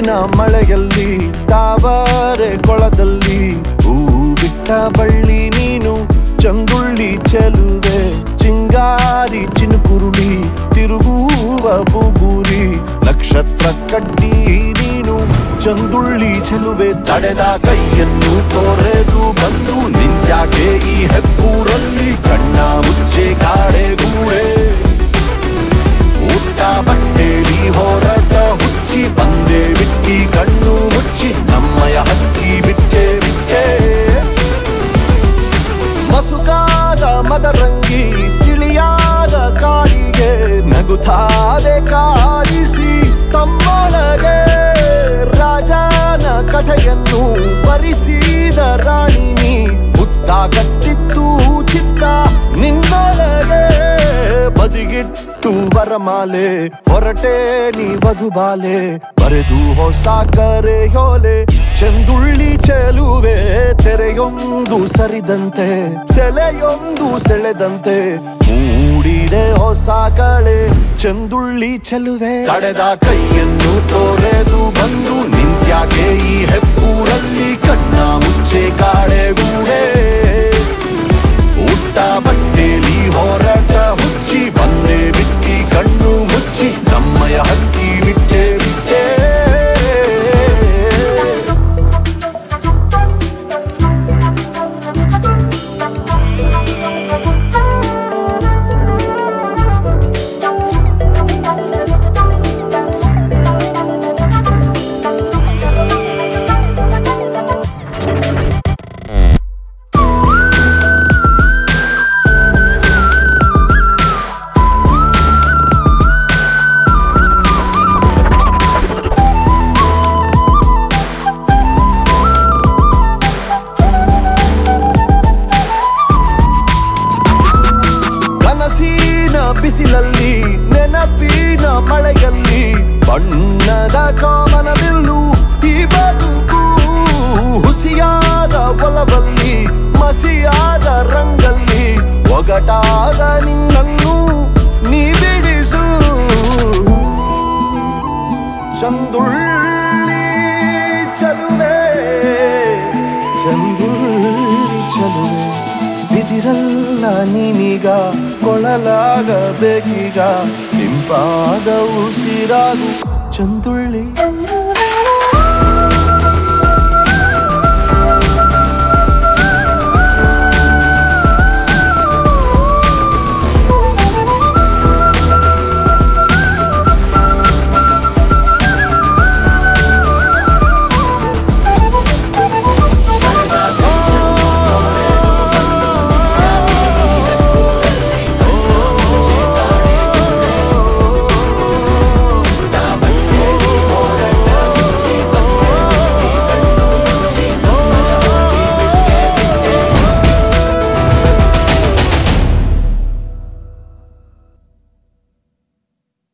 ಕನಸಿನ ಮಳೆಯಲ್ಲಿ ತಾವರೆ ಕೊಳದಲ್ಲಿ ಹೂ ಬಿಟ್ಟ ಬಳ್ಳಿ ನೀನು ಚಂದುಳ್ಳಿ ಚೆಲುವೆ ಚಿಂಗಾರಿ ಚಿನುಕುರುಳಿ ತಿರುಗುವ ಬುಗುರಿ ನಕ್ಷತ್ರ ಕಡ್ಡಿ ನೀನು ಚಂದುಳ್ಳಿ ಚೆಲುವೆ ತಡೆದ ಕೈಯನ್ನು ತೊರೆದು ಬಂದು ನಿಂತ್ಯಾಕೆ ಈ ಹೆಬ್ಬೂರಲ್ಲಿ ಕಣ್ಣ ಮುಚ್ಚೆ ಕಾಡೆ ಗೂಡೆ ಊಟ ಬಟ್ಟೆಲಿ ಹೊರಟ ಹುಚ್ಚಿ ಬಂದೆ ಬಿಟ್ಟಿ ಕಣ್ಣು ಮುಚ್ಚಿ ನಮ್ಮಯ ಹಕ್ಕಿ ಬಿಟ್ಟೆ ಬಿಟ್ಟೆ ಮಸುಕಾದ ಮದರಂಗಿ ತಿಳಿಯಾದ ಕಾಡಿಗೆ ನಗುತ್ತಾದೆ ಕಾಡಿಸಿ ತಮ್ಮೊಳಗೆ ರಾಜನ ಕಥೆಯನ್ನು ಬರಿಸಿದ ರಾಣಿನಿ ಹುತ್ತ ಕಟ್ಟಿತ್ತು ಚಿತ್ತ ನಿನ್ನೊಳಗೆ ಬದಿಗಿಟ್ಟು ವರಮಾಲೆ ಹೊರಟೆ ನೀ ವಧುಬಾಲೆ ಬರೆದು ಹೊಸ ಕರೆಯೋಲೆ ಚೆಂದುಳ್ಳಿ ಚೆಲುವೆ ತೆರೆಯೊಂದು ಸರಿದಂತೆ ಸೆಲೆಯೊಂದು ಸೆಳೆದಂತೆ ಮೂಡಿದೆ ಹೊಸ ಕಳೆ ಚೆಂದುಳ್ಳಿ ಚೆಲುವೆ ತಡೆದ ಕೈಯನ್ನು ತೊರೆದು ಬಂದು ನಿಂತ್ಯಾಕೆ ಈ ಹೆಪ್ಪೂರಲ್ಲಿ ಕಣ್ಣ ಮುಚ್ಚೆ ಕಾಡೆಗೂಡೆ ಊಟ ಬಟ್ಟೆಲಿ ಹೊರಟ ಹುಚ್ಚಿ ಬಂದೆ ಬಿಟ್ಟಿ ಕಣ್ಣು ಮುಚ್ಚಿ ನಮ್ಮಯ ಹಕ್ಕಿ ಬಿಟ್ಟೆ ಬಿಟ್ಟೆ ಕನಸಿನ ಬಿಸಿಲಲ್ಲಿ ನೆನಪಿನ ಮಳೆಯಲ್ಲಿ ಬಣ್ಣದ ಕಾಮನ ಬಿಲ್ಲು ಈ ಬದುಕು ಹುಸಿಯಾದ ಒಲವಲ್ಲಿ ಮಸಿಯಾದ ರಂಗಲ್ಲಿ ಒಗಟಾದ ನಿನ್ನನ್ನು ನೀ ಬಿಡಿಸು ಚಂದುಳ್ಳಿ ಚಲುವೆ ಚಂದುಳ್ಳಿ ಚಲುವೆ ಬಿದಿರಲ್ಲ ನೀನೀಗ ಕೊಳಲಾಗಬೇಕೀಗ ನಿಂಪಾದ ಉಸಿರಾಗು ಚಂದುಳ್ಳಿ